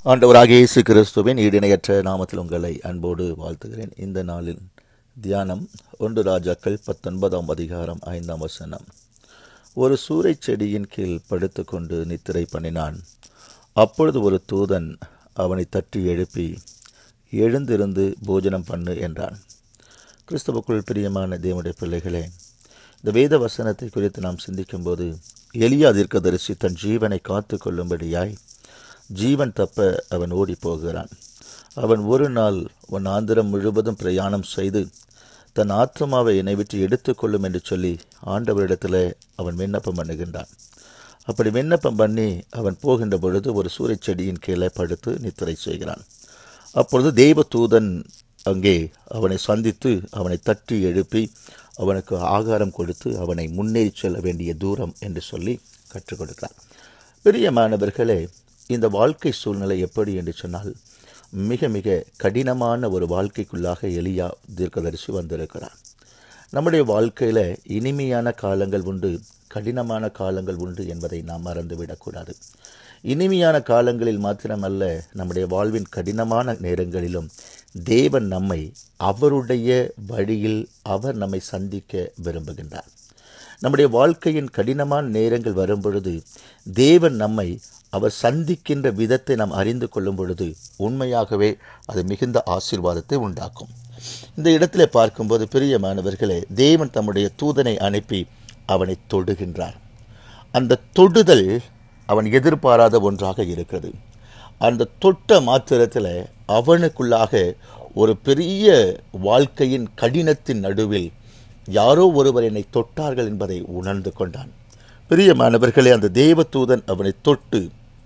ஆண்டவராகிய இயேசு கிறிஸ்துவின் ஈடிணையற்ற நாமத்தில் உங்களை அன்போடு வாழ்த்துகிறேன் இந்த நாளில் தியானம் ஒன்று ராஜாக்கள் பத்தொன்பதாம் அதிகாரம் ஐந்தாம் வசனம் ஒரு சூறைச் செடியின் கீழ் படுத்துக்கொண்டு நித்திரை பண்ணினான் அப்பொழுது ஒரு தூதன் அவனை தட்டி எழுப்பி எழுந்திருந்து போஜனம் பண்ணு என்றான் கிறிஸ்தவுக்குள் பிரியமான தேவனுடைய பிள்ளைகளே இந்த வேத வசனத்தை குறித்து நாம் சிந்திக்கும்போது எளியா தீர்க்கதரிசி தன் ஜீவனை காத்து கொள்ளும்படியாய் ஜீவன் தப்ப அவன் ஓடி போகிறான் அவன் ஒரு நாள் உன் ஆந்திரம் முழுவதும் பிரயாணம் செய்து தன் ஆத்மாவை என்னை விட்டு எடுத்துக்கொள்ளும் என்று சொல்லி ஆண்டவரிடத்தில் அவன் விண்ணப்பம் பண்ணுகின்றான் அப்படி விண்ணப்பம் பண்ணி அவன் போகின்ற பொழுது ஒரு சூறைச் செடியின் கீழே படுத்து நித்திரை செய்கிறான் அப்பொழுது தெய்வ தூதன் அங்கே அவனை சந்தித்து அவனை தட்டி எழுப்பி அவனுக்கு ஆகாரம் கொடுத்து அவனை முன்னேறி செல்ல வேண்டிய தூரம் என்று சொல்லி கற்றுக் கொடுத்தார் பிரியமானவர்களே இந்த வாழ்க்கை சூழ்நிலை எப்படி என்று சொன்னால் மிக மிக கடினமான ஒரு வாழ்க்கைக்குள்ளாக எளியா தீர்க்கதரிசி வந்திருக்கிறார் நம்முடைய வாழ்க்கையில் இனிமையான காலங்கள் உண்டு கடினமான காலங்கள் உண்டு என்பதை நாம் மறந்துவிடக்கூடாது இனிமையான காலங்களில் மாத்திரமல்ல நம்முடைய வாழ்வின் கடினமான நேரங்களிலும் தேவன் நம்மை அவருடைய வழியில் அவர் நம்மை சந்திக்க விரும்புகின்றார் நம்முடைய வாழ்க்கையின் கடினமான நேரங்கள் வரும் பொழுது தேவன் நம்மை அவர் சந்திக்கின்ற விதத்தை நாம் அறிந்து கொள்ளும் பொழுது உண்மையாகவே அது மிகுந்த ஆசீர்வாதத்தை உண்டாக்கும் இந்த இடத்துல பார்க்கும்போது பிரியமானவர்களே தேவன் தம்முடைய தூதனை அனுப்பி அவனை தொடுகின்றார் அந்த தொடுதல் அவன் எதிர்பாராத ஒன்றாக இருக்கிறது அந்த தொட்ட மாத்திரத்தில் அவனுக்குள்ளாக ஒரு பெரிய வாழ்க்கையின் கடினத்தின் நடுவில் யாரோ ஒருவர் என்னை தொட்டார்கள் என்பதை உணர்ந்து கொண்டான் பிரியமானவர்களே அந்த தேவதூதன் அவனை தொட்டு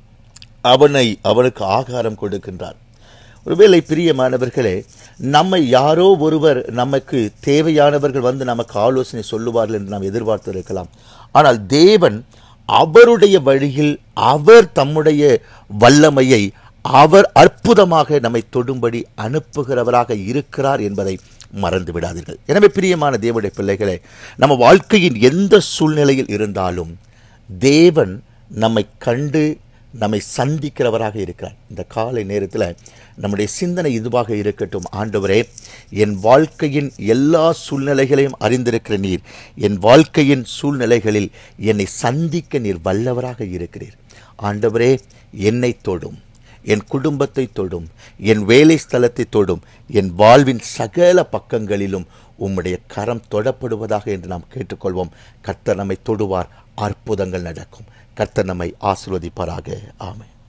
அவனை அவனுக்கு ஆகாரம் கொடுக்கின்றார் ஒருவேளை பிரியமானவர்களே நம்மை யாரோ ஒருவர் நமக்கு தேவையானவர்கள் வந்து நமக்கு ஆலோசனை சொல்லுவார்கள் என்று நாம் எதிர்பார்த்து இருக்கலாம் ஆனால் தேவன் அவருடைய வழியில் அவர் தம்முடைய வல்லமையை அவர் அற்புதமாக நம்மை தொடும்படி அனுப்புகிறவராக இருக்கிறார் என்பதை மறந்து விடாதீர்கள் எனவே பிரியமான தேவனுடைய பிள்ளைகளே நம்ம வாழ்க்கையின் எந்த சூழ்நிலையில் இருந்தாலும் தேவன் நம்மை கண்டு நம்மை சந்திக்கிறவராக இருக்கிறார் இந்த காலை நேரத்தில் நம்முடைய சிந்தனை இதுவாக இருக்கட்டும் ஆண்டவரே என் வாழ்க்கையின் எல்லா சூழ்நிலைகளையும் அறிந்திருக்கிற நீர் என் வாழ்க்கையின் சூழ்நிலைகளில் என்னை சந்திக்க நீர் வல்லவராக இருக்கிறீர் ஆண்டவரே என்னை தொடும் என் குடும்பத்தை தொடும் என் வேலை ஸ்தலத்தை தொடும் என் வாழ்வின் சகல பக்கங்களிலும் உம்முடைய கரம் தொடப்படுவதாக என்று நாம் கேட்டுக்கொள்வோம் கர்த்தர் நம்மை தொடுவார் அற்புதங்கள் நடக்கும் கர்த்தர் நம்மை ஆசிர்வதிப்பாராக ஆமை